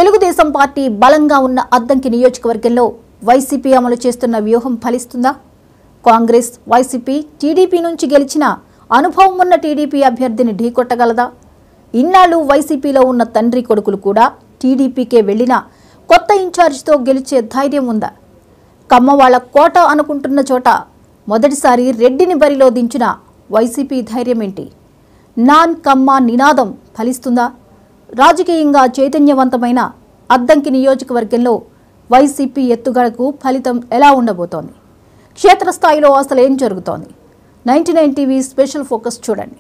Telugu Desam party బలంగా ఉన్న అద్దంకి నియోజకవర్గంలో వైసీపీ అమలు చేస్తున్న వ్యూహం ఫలిస్తుందా కాంగ్రెస్ వైసీపీ టీడీపీ నుంచి గెలిచిన అనుభవం ఉన్న టీడీపీ అభ్యర్థిని ఢీకొట్టగలదా ఇన్నాళ్ళు వైసీపీలో ఉన్న తండ్రి కొడుకులు కూడా టీడీపీకే వెళ్లినా కొత్త ఇన్ఛార్జితో గెలిచే ధైర్యం ఉందా కమ్మవాళ్ల కోట అనుకుంటున్న చోట మొదటిసారి రెడ్డిని బరిలో దించిన వైసీపీ ధైర్యం ఏంటి నాన్ కమ్మ నినాదం ఫలిస్తుందా రాజకీయంగా చైతన్యవంతమైన అద్దంకి నియోజకవర్గంలో వైసీపీ ఎత్తుగడకు ఫలితం ఎలా ఉండబోతోంది క్షేత్రస్థాయిలో అసలు ఏం జరుగుతోంది ninety nine TV special focus చూడండి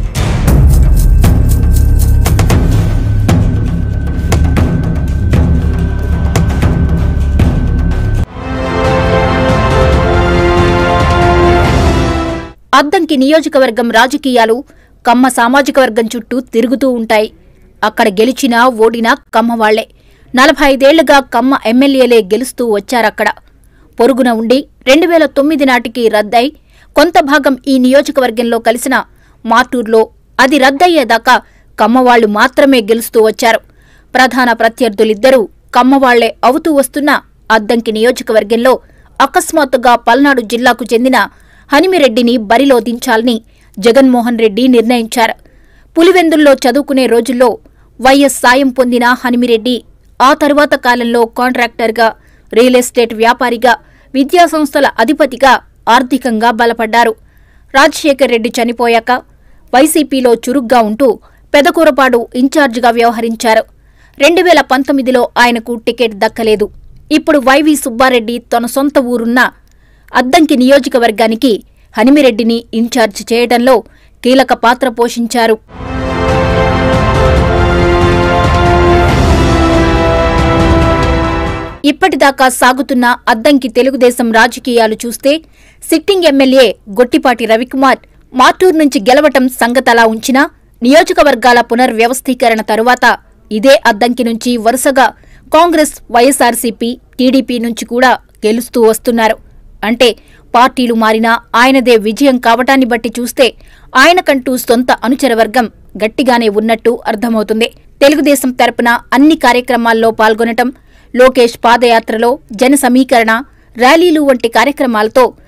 అద్దంకి నియోజకవర్గం రాజకీయాలు కమ్మ సామాజిక వర్గం చుట్టూ తిరుగుతూ ఉంటాయి అక్కడ గెలిచినా ఓడినా కమ్మ వాళ్లే నలభై ఐదేళ్లుగా కమ్మ ఎమ్మెల్యేలే గెలుస్తూ వచ్చారక్కడ పొరుగున ఉండి రెండు వేల తొమ్మిది నాటికి రద్దై కొంత భాగం ఈ నియోజకవర్గంలో కలిసిన మార్టూర్లో అది రద్దయ్యేదాకా కమ్మవాళ్లు మాత్రమే గెలుస్తూ వచ్చారు ప్రధాన ప్రత్యర్థులిద్దరూ కమ్మవాళ్లే అవుతూ వస్తున్న అద్దంకి నియోజకవర్గంలో అకస్మాత్తుగా పల్నాడు జిల్లాకు చెందిన హనిమిరెడ్డిని బరిలో దించాలని జగన్మోహన్ రెడ్డి నిర్ణయించారు పులివెందుల్లో చదువుకునే రోజుల్లో వైఎస్ సాయం పొందిన హనిమిరెడ్డి ఆ తరువాత కాలంలో కాంట్రాక్టర్గా రియల్ ఎస్టేట్ వ్యాపారిగా విద్యాసంస్థల అధిపతిగా ఆర్థికంగా బలపడ్డారు రాజశేఖర్ రెడ్డి చనిపోయాక వైసీపీలో చురుగ్గా ఉంటూ పెదకూరపాడు ఇన్ఛార్జిగా వ్యవహరించారు రెండు వేల పంతొమ్మిదిలో ఆయనకు టికెట్ దక్కలేదు ఇప్పుడు వైవి సుబ్బారెడ్డి తన సొంత ఊరున్న అద్దంకి నియోజకవర్గానికి హనిమిరెడ్డిని ఇన్ఛార్జ్ చేయడంలో కీలక పాత్ర పోషించారు ఇప్పటిదాకా సాగుతున్న అద్దంకి తెలుగుదేశం రాజకీయాలు చూస్తే సిట్టింగ్ ఎమ్మెల్యే గొట్టిపాటి రవికుమార్ మార్టూర్ నుంచి గెలవటం సంగతలా ఉంచినా నియోజకవర్గాల పునర్వ్యవస్థీకరణ తరువాత ఇదే అద్దంకి నుంచి వరుసగా కాంగ్రెస్ వైఎస్ఆర్సీపీ టీడీపీ నుంచి కూడా గెలుస్తూ వస్తున్నారు అంటే పార్టీలు మారినా ఆయనదే విజయం కావటాన్ని బట్టి చూస్తే ఆయనకంటూ సొంత అనుచర వర్గం గట్టిగానే ఉన్నట్టు అర్థమవుతుంది తెలుగుదేశం తరపున అన్ని కార్యక్రమాల్లో పాల్గొనటం లోకేష్ పాదయాత్రలో జన సమీకరణ ర్యాలీలు వంటి కార్యక్రమాలతో